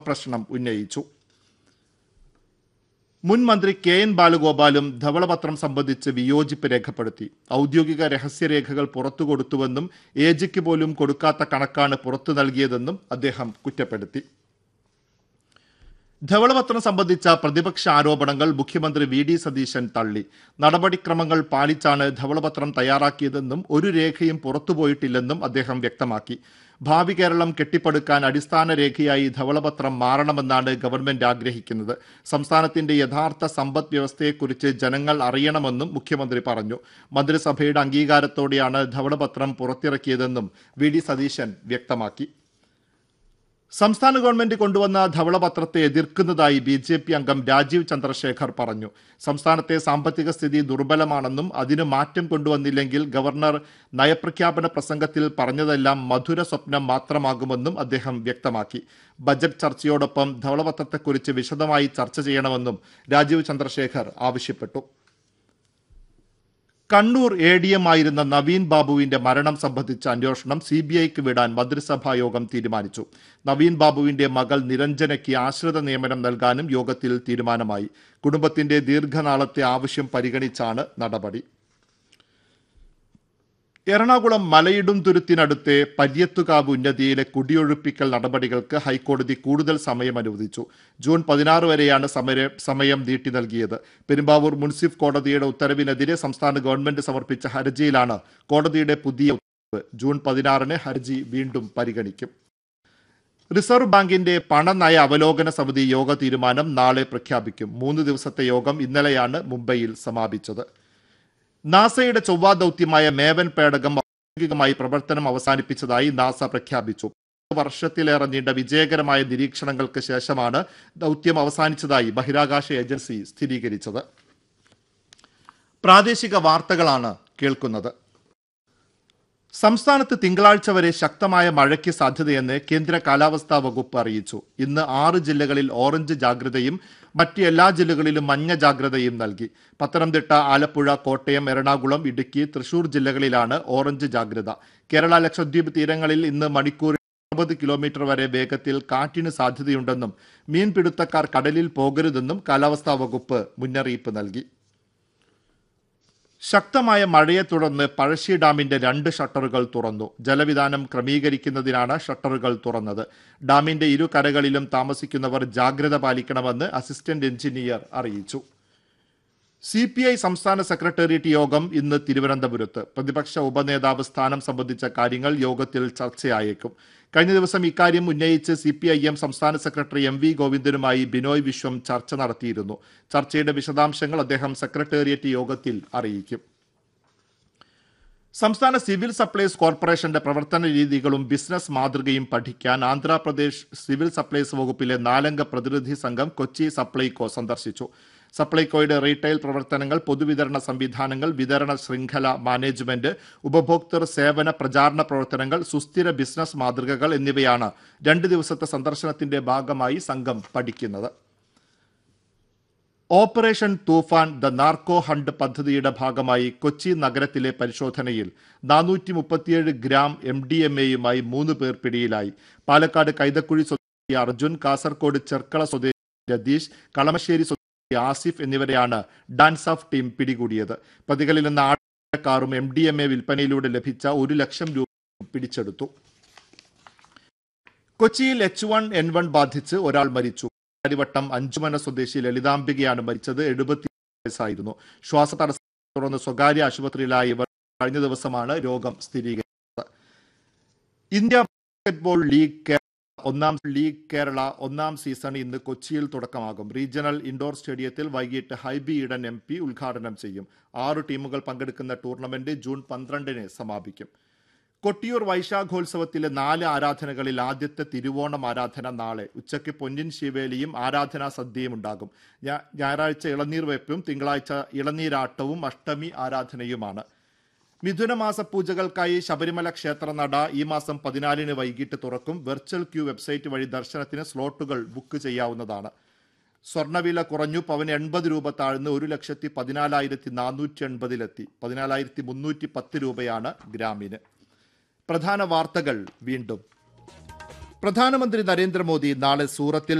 പ്രശ്നം ഉന്നയിച്ചു മുൻ മന്ത്രി കെ എൻ ബാലഗോപാലും ധവളപത്രം സംബന്ധിച്ച് വിയോജിപ്പ് രേഖപ്പെടുത്തി ഔദ്യോഗിക രഹസ്യരേഖകൾ പുറത്തു കൊടുത്തുവെന്നും ഏജിക്ക് പോലും കൊടുക്കാത്ത കണക്കാണ് പുറത്തു നൽകിയതെന്നും അദ്ദേഹം കുറ്റപ്പെടുത്തി ധവളപത്രം സംബന്ധിച്ച പ്രതിപക്ഷ ആരോപണങ്ങൾ മുഖ്യമന്ത്രി വി ഡി സതീശൻ തള്ളി നടപടിക്രമങ്ങൾ പാലിച്ചാണ് ധവളപത്രം തയ്യാറാക്കിയതെന്നും ഒരു രേഖയും പുറത്തുപോയിട്ടില്ലെന്നും അദ്ദേഹം വ്യക്തമാക്കി ഭാവി കേരളം കെട്ടിപ്പടുക്കാൻ അടിസ്ഥാന രേഖയായി ധവളപത്രം മാറണമെന്നാണ് ഗവൺമെന്റ് ആഗ്രഹിക്കുന്നത് സംസ്ഥാനത്തിന്റെ യഥാർത്ഥ സമ്പദ് വ്യവസ്ഥയെക്കുറിച്ച് ജനങ്ങൾ അറിയണമെന്നും മുഖ്യമന്ത്രി പറഞ്ഞു മന്ത്രിസഭയുടെ അംഗീകാരത്തോടെയാണ് ധവളപത്രം പുറത്തിറക്കിയതെന്നും വി ഡി സതീശൻ വ്യക്തമാക്കി സംസ്ഥാന ഗവൺമെന്റ് കൊണ്ടുവന്ന ധവളപത്രത്തെ എതിർക്കുന്നതായി ബി ജെ പി അംഗം രാജീവ് ചന്ദ്രശേഖർ പറഞ്ഞു സംസ്ഥാനത്തെ സാമ്പത്തിക സ്ഥിതി ദുർബലമാണെന്നും അതിന് മാറ്റം കൊണ്ടുവന്നില്ലെങ്കിൽ ഗവർണർ നയപ്രഖ്യാപന പ്രസംഗത്തിൽ പറഞ്ഞതെല്ലാം മധുര സ്വപ്നം മാത്രമാകുമെന്നും അദ്ദേഹം വ്യക്തമാക്കി ബജറ്റ് ചർച്ചയോടൊപ്പം ധവളപത്രത്തെക്കുറിച്ച് വിശദമായി ചർച്ച ചെയ്യണമെന്നും രാജീവ് ചന്ദ്രശേഖർ ആവശ്യപ്പെട്ടു കണ്ണൂർ എ ഡി എം ആയിരുന്ന നവീൻ ബാബുവിന്റെ മരണം സംബന്ധിച്ച അന്വേഷണം സി ബി ഐക്ക് വിടാൻ മന്ത്രിസഭാ യോഗം തീരുമാനിച്ചു നവീൻ ബാബുവിന്റെ മകൾ നിരഞ്ജനയ്ക്ക് ആശ്രിത നിയമനം നൽകാനും യോഗത്തിൽ തീരുമാനമായി കുടുംബത്തിന്റെ ദീർഘനാളത്തെ ആവശ്യം പരിഗണിച്ചാണ് നടപടി എറണാകുളം മലയിടും തുരുത്തിനടുത്തെ പര്യത്തുകാവ് ഉന്നതിയിലെ കുടിയൊഴിപ്പിക്കൽ നടപടികൾക്ക് ഹൈക്കോടതി കൂടുതൽ സമയം അനുവദിച്ചു ജൂൺ പതിനാറ് വരെയാണ് സമര സമയം നീട്ടി നൽകിയത് പെരുമ്പാവൂർ മുൻസിഫ് കോടതിയുടെ ഉത്തരവിനെതിരെ സംസ്ഥാന ഗവൺമെന്റ് സമർപ്പിച്ച ഹർജിയിലാണ് കോടതിയുടെ പുതിയ ഉത്തരവ് ജൂൺ പതിനാറിന് ഹർജി വീണ്ടും പരിഗണിക്കും റിസർവ് ബാങ്കിന്റെ പണനയ അവലോകന സമിതി യോഗ തീരുമാനം നാളെ പ്രഖ്യാപിക്കും മൂന്ന് ദിവസത്തെ യോഗം ഇന്നലെയാണ് മുംബൈയിൽ സമാപിച്ചത് നാസയുടെ ചൊവ്വ ദൗത്യമായ മേവൻ പേടകം ഔദ്യോഗികമായി പ്രവർത്തനം അവസാനിപ്പിച്ചതായി നാസ പ്രഖ്യാപിച്ചു വർഷത്തിലേറെ നീണ്ട വിജയകരമായ നിരീക്ഷണങ്ങൾക്ക് ശേഷമാണ് ദൗത്യം അവസാനിച്ചതായി ബഹിരാകാശ ഏജൻസി സ്ഥിരീകരിച്ചത് പ്രാദേശിക വാർത്തകളാണ് കേൾക്കുന്നത് സംസ്ഥാനത്ത് തിങ്കളാഴ്ച വരെ ശക്തമായ മഴയ്ക്ക് സാധ്യതയെന്ന് കേന്ദ്ര കാലാവസ്ഥാ വകുപ്പ് അറിയിച്ചു ഇന്ന് ആറ് ജില്ലകളിൽ ഓറഞ്ച് ജാഗ്രതയും മറ്റ് എല്ലാ ജില്ലകളിലും മഞ്ഞ ജാഗ്രതയും നൽകി പത്തനംതിട്ട ആലപ്പുഴ കോട്ടയം എറണാകുളം ഇടുക്കി തൃശൂർ ജില്ലകളിലാണ് ഓറഞ്ച് ജാഗ്രത കേരള ലക്ഷദ്വീപ് തീരങ്ങളിൽ ഇന്ന് മണിക്കൂറിൽ അറുപത് കിലോമീറ്റർ വരെ വേഗത്തിൽ കാറ്റിന് സാധ്യതയുണ്ടെന്നും മീൻപിടുത്തക്കാർ കടലിൽ പോകരുതെന്നും കാലാവസ്ഥാ വകുപ്പ് മുന്നറിയിപ്പ് നൽകി ശക്തമായ മഴയെ തുടർന്ന് പഴശ്ശി ഡാമിന്റെ രണ്ട് ഷട്ടറുകൾ തുറന്നു ജലവിധാനം ക്രമീകരിക്കുന്നതിനാണ് ഷട്ടറുകൾ തുറന്നത് ഡാമിന്റെ ഇരു കരകളിലും താമസിക്കുന്നവർ ജാഗ്രത പാലിക്കണമെന്ന് അസിസ്റ്റന്റ് എഞ്ചിനീയർ അറിയിച്ചു സി പി ഐ സംസ്ഥാന സെക്രട്ടേറിയറ്റ് യോഗം ഇന്ന് തിരുവനന്തപുരത്ത് പ്രതിപക്ഷ ഉപനേതാവ് സ്ഥാനം സംബന്ധിച്ച കാര്യങ്ങൾ യോഗത്തിൽ ചർച്ചയായേക്കും കഴിഞ്ഞ ദിവസം ഇക്കാര്യം ഉന്നയിച്ച് സി പി ഐ എം സംസ്ഥാന സെക്രട്ടറി എം വി ഗോവിന്ദനുമായി ബിനോയ് വിശ്വം ചർച്ച നടത്തിയിരുന്നു ചർച്ചയുടെ വിശദാംശങ്ങൾ അദ്ദേഹം സെക്രട്ടേറിയറ്റ് യോഗത്തിൽ അറിയിക്കും സംസ്ഥാന സിവിൽ സപ്ലൈസ് കോർപ്പറേഷന്റെ പ്രവർത്തന രീതികളും ബിസിനസ് മാതൃകയും പഠിക്കാൻ ആന്ധ്രാപ്രദേശ് സിവിൽ സപ്ലൈസ് വകുപ്പിലെ നാലംഗ പ്രതിനിധി സംഘം കൊച്ചി സപ്ലൈകോ സന്ദർശിച്ചു സപ്ലൈകോയുടെ റീറ്റെയിൽ പ്രവർത്തനങ്ങൾ പൊതുവിതരണ സംവിധാനങ്ങൾ വിതരണ ശൃംഖല മാനേജ്മെന്റ് ഉപഭോക്തൃ സേവന പ്രചാരണ പ്രവർത്തനങ്ങൾ സുസ്ഥിര ബിസിനസ് മാതൃകകൾ എന്നിവയാണ് രണ്ട് ദിവസത്തെ സന്ദർശനത്തിന്റെ ഭാഗമായി സംഘം പഠിക്കുന്നത് ഓപ്പറേഷൻ തൂഫാൻ ദ നാർക്കോ ഹണ്ട് പദ്ധതിയുടെ ഭാഗമായി കൊച്ചി നഗരത്തിലെ പരിശോധനയിൽ നാനൂറ്റി മുപ്പത്തിയേഴ് ഗ്രാം എം ഡി എം എയുമായി മൂന്ന് പേർ പിടിയിലായി പാലക്കാട് കൈതക്കുഴി സ്വദേശി അർജുൻ കാസർകോട് ചെർക്കള സ്വദേശി രതീഷ് കളമശ്ശേരി സ്വദേശി ആസിഫ് എന്നിവരെയാണ് ഡാൻസ് ഓഫ് ടീം പിടികൂടിയത് പ്രതികളിൽ നിന്ന് ആട കാറും എം ഡി എം എ വിൽപ്പനയിലൂടെ ലഭിച്ച ഒരു ലക്ഷം രൂപ പിടിച്ചെടുത്തു കൊച്ചിയിൽ എച്ച് വൺ എൻ വൺ ബാധിച്ച് ഒരാൾ മരിച്ചു കാര്യവട്ടം അഞ്ചുമന സ്വദേശി ലളിതാംബികയാണ് മരിച്ചത് എഴുപത്തി വയസ്സായിരുന്നു ശ്വാസതടസ്സം തുടർന്ന് സ്വകാര്യ ആശുപത്രിയിലായ ഇവർ കഴിഞ്ഞ ദിവസമാണ് രോഗം സ്ഥിരീകരിച്ചത് ഇന്ത്യ ബാസ്കറ്റ്ബോൾ ലീഗ് കേരള ഒന്നാം ലീഗ് കേരള ഒന്നാം സീസൺ ഇന്ന് കൊച്ചിയിൽ തുടക്കമാകും റീജിയണൽ ഇൻഡോർ സ്റ്റേഡിയത്തിൽ വൈകിട്ട് ഹൈബി ഈഡൻ എം പി ഉദ്ഘാടനം ചെയ്യും ആറ് ടീമുകൾ പങ്കെടുക്കുന്ന ടൂർണമെന്റ് ജൂൺ പന്ത്രണ്ടിന് സമാപിക്കും കൊട്ടിയൂർ വൈശാഖോത്സവത്തിലെ നാല് ആരാധനകളിൽ ആദ്യത്തെ തിരുവോണം ആരാധന നാളെ ഉച്ചയ്ക്ക് പൊന്നിൻ ശിവേലിയും ആരാധനാ സദ്യയും ഉണ്ടാകും ഞാ- ഞായറാഴ്ച ഇളനീർ വെപ്പും തിങ്കളാഴ്ച ഇളനീരാട്ടവും അഷ്ടമി ആരാധനയുമാണ് മിഥുനമാസ പൂജകൾക്കായി ശബരിമല ക്ഷേത്രനട ഈ മാസം പതിനാലിന് വൈകിട്ട് തുറക്കും വെർച്വൽ ക്യൂ വെബ്സൈറ്റ് വഴി ദർശനത്തിന് സ്ലോട്ടുകൾ ബുക്ക് ചെയ്യാവുന്നതാണ് സ്വർണ്ണവില കുറഞ്ഞു പവന് എൺപത് രൂപ താഴ്ന്ന് ഒരു ലക്ഷത്തി പതിനാലായിരത്തി നാനൂറ്റി എൺപതിലെത്തി പതിനാലായിരത്തി മുന്നൂറ്റി പത്ത് രൂപയാണ് ഗ്രാമിന് പ്രധാന വാർത്തകൾ വീണ്ടും പ്രധാനമന്ത്രി നരേന്ദ്രമോദി നാളെ സൂറത്തിൽ